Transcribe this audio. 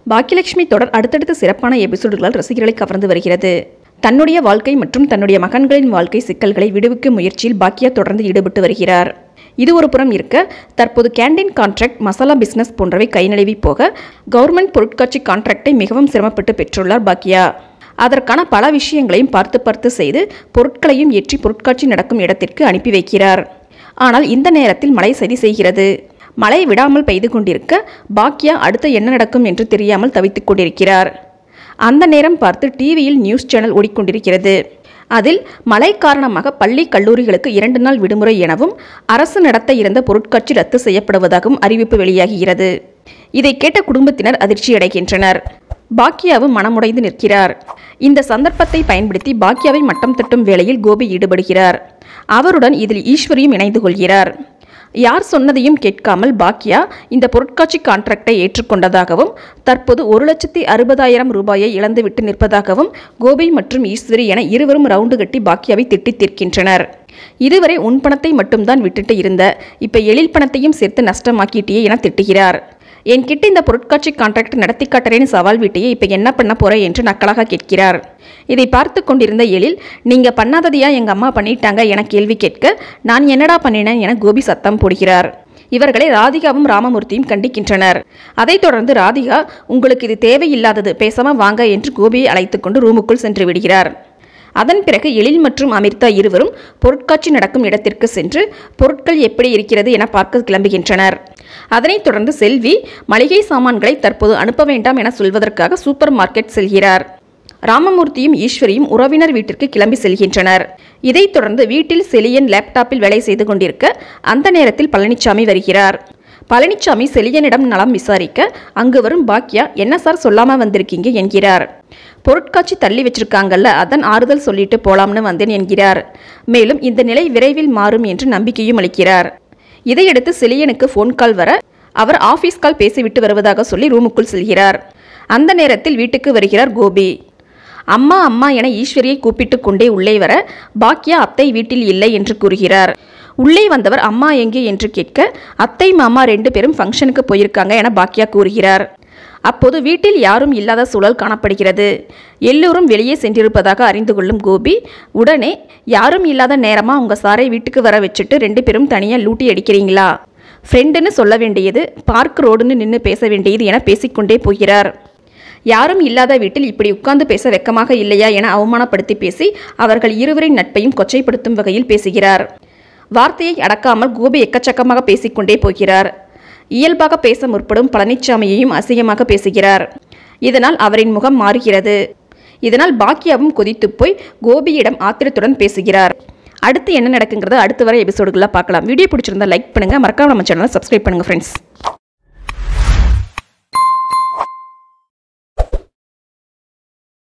பாக்கியலட்சுமி தொடர் அடுத்தடுத்த சிறப்பான எபிசோடுகளால் ரசிகர்களை கவர்ந்து வருகிறது தன்னுடைய வாழ்க்கை மற்றும் தன்னுடைய மகன்களின் வாழ்க்கை சிக்கல்களை விடுவிக்கும் முயற்சியில் பாக்கியா தொடர்ந்து ஈடுபட்டு வருகிறார் இது ஒரு புறம் இருக்க தற்போது கேண்டீன் கான்ட்ராக்ட் மசாலா பிசினஸ் போன்றவை கை நழுவி போக கவர்மெண்ட் பொருட்காட்சி கான்ட்ராக்டை மிகவும் சிரமப்பட்டு பெற்றுள்ளார் பாக்கியா அதற்கான பல விஷயங்களையும் பார்த்து பார்த்து செய்து பொருட்களையும் ஏற்றி பொருட்காட்சி நடக்கும் இடத்திற்கு அனுப்பி வைக்கிறார் ஆனால் இந்த நேரத்தில் மழை சதி செய்கிறது மழை விடாமல் பெய்து கொண்டிருக்க பாக்கியா அடுத்து என்ன நடக்கும் என்று தெரியாமல் தவித்துக் கொண்டிருக்கிறார் அந்த நேரம் பார்த்து டிவியில் நியூஸ் சேனல் ஓடிக்கொண்டிருக்கிறது அதில் மழை காரணமாக பள்ளி கல்லூரிகளுக்கு இரண்டு நாள் விடுமுறை எனவும் அரசு நடத்த இருந்த பொருட்காட்சி ரத்து செய்யப்படுவதாகவும் அறிவிப்பு வெளியாகிறது இதை கேட்ட குடும்பத்தினர் அதிர்ச்சியடைகின்றனர் பாக்கியாவும் மனமுடைந்து நிற்கிறார் இந்த சந்தர்ப்பத்தை பயன்படுத்தி பாக்கியாவை மட்டம் தட்டும் வேளையில் கோபி ஈடுபடுகிறார் அவருடன் இதில் ஈஸ்வரியும் இணைந்து கொள்கிறார் யார் சொன்னதையும் கேட்காமல் பாக்கியா இந்த பொருட்காட்சி கான்ட்ராக்டை ஏற்றுக்கொண்டதாகவும் தற்போது ஒரு லட்சத்தி அறுபதாயிரம் ரூபாயை இழந்துவிட்டு நிற்பதாகவும் கோபி மற்றும் ஈஸ்வரி என இருவரும் ரவுண்டு கட்டி பாக்கியாவை திட்டித் தீர்க்கின்றனர் இதுவரை உன் பணத்தை மட்டும்தான் விட்டுட்டு இருந்த இப்ப எழில் பணத்தையும் சேர்த்து நஷ்டமாக்கிட்டியே என திட்டுகிறார் என்கிட்ட இந்த பொருட்காட்சி கான்ட்ராக்ட் நடத்தி காட்டுறேன்னு சவால் விட்டையே இப்போ என்ன பண்ண போற என்று நக்கலாக கேட்கிறார் இதை பார்த்து கொண்டிருந்த எழில் நீங்க பண்ணாததையா எங்க அம்மா பண்ணிட்டாங்க என கேள்வி கேட்க நான் என்னடா பண்ணினேன் என கோபி சத்தம் போடுகிறார் இவர்களை ராதிகாவும் ராமமூர்த்தியும் கண்டிக்கின்றனர் அதைத் தொடர்ந்து ராதிகா உங்களுக்கு இது தேவையில்லாதது பேசாம வாங்க என்று கோபியை அழைத்துக் கொண்டு ரூமுக்குள் சென்று விடுகிறார் அதன் பிறகு எழில் மற்றும் அமிர்தா இருவரும் பொருட்காட்சி நடக்கும் இடத்திற்கு சென்று பொருட்கள் எப்படி இருக்கிறது என பார்க்க கிளம்புகின்றனர் அதனைத் தொடர்ந்து செல்வி மளிகை சாமான்களை தற்போது அனுப்ப வேண்டாம் என சொல்வதற்காக சூப்பர் மார்க்கெட் செல்கிறார் ராமமூர்த்தியும் ஈஸ்வரியும் உறவினர் வீட்டிற்கு கிளம்பி செல்கின்றனர் இதைத் தொடர்ந்து வீட்டில் செலியன் லேப்டாப்பில் வேலை செய்து கொண்டிருக்க அந்த நேரத்தில் பழனிசாமி வருகிறார் பழனிசாமி செலியனிடம் நலம் விசாரிக்க அங்கு வரும் பாக்யா என்ன சார் சொல்லாம வந்திருக்கீங்க என்கிறார் பொருட்காட்சி தள்ளி வச்சிருக்காங்கல்ல அதன் ஆறுதல் சொல்லிட்டு போலாம்னு வந்தேன் என்கிறார் மேலும் இந்த நிலை விரைவில் மாறும் என்று நம்பிக்கையும் அளிக்கிறார் இதையடுத்து செலியனுக்கு ஃபோன் கால் வர அவர் ஆபீஸ் கால் பேசிவிட்டு வருவதாக சொல்லி ரூமுக்குள் செல்கிறார் அந்த நேரத்தில் வீட்டுக்கு வருகிறார் கோபி அம்மா அம்மா என ஈஸ்வரியை கூப்பிட்டு கொண்டே உள்ளே வர பாக்யா அத்தை வீட்டில் இல்லை என்று கூறுகிறார் உள்ளே வந்தவர் அம்மா எங்கே என்று கேட்க அத்தை மாமா ரெண்டு பேரும் ஃபங்க்ஷனுக்கு போயிருக்காங்க என பாக்யா கூறுகிறார் அப்போது வீட்டில் யாரும் இல்லாத சூழல் காணப்படுகிறது எல்லோரும் வெளியே சென்றிருப்பதாக அறிந்து கொள்ளும் கோபி உடனே யாரும் இல்லாத நேரமா உங்க சாரை வீட்டுக்கு வர வச்சுட்டு ரெண்டு பேரும் தனியாக லூட்டி அடிக்கிறீங்களா ஃப்ரெண்டுன்னு சொல்ல வேண்டியது பார்க் ரோடுன்னு நின்று பேச வேண்டியது என பேசிக்கொண்டே போகிறார் யாரும் இல்லாத வீட்டில் இப்படி உட்கார்ந்து பேச வெக்கமாக இல்லையா என அவமானப்படுத்தி பேசி அவர்கள் இருவரின் நட்பையும் கொச்சைப்படுத்தும் வகையில் பேசுகிறார் வார்த்தையை அடக்காமல் கோபி எக்கச்சக்கமாக பேசிக்கொண்டே போகிறார் இயல்பாக பேச முற்படும் பழனிச்சாமியையும் அசிங்கமாக பேசுகிறார் இதனால் அவரின் முகம் மாறுகிறது இதனால் பாக்கியாவும் கொதித்துப் போய் கோபியிடம் ஆத்திரத்துடன் பேசுகிறார் அடுத்து என்ன நடக்குங்கிறத அடுத்து வர எபிசோடுகளில் பார்க்கலாம் வீடியோ பிடிச்சிருந்தா லைக் பண்ணுங்க மறக்காம நம்ம சேனலை சப்ஸ்கிரைப் பண்ணுங்க ஃப்ரெண்ட்ஸ்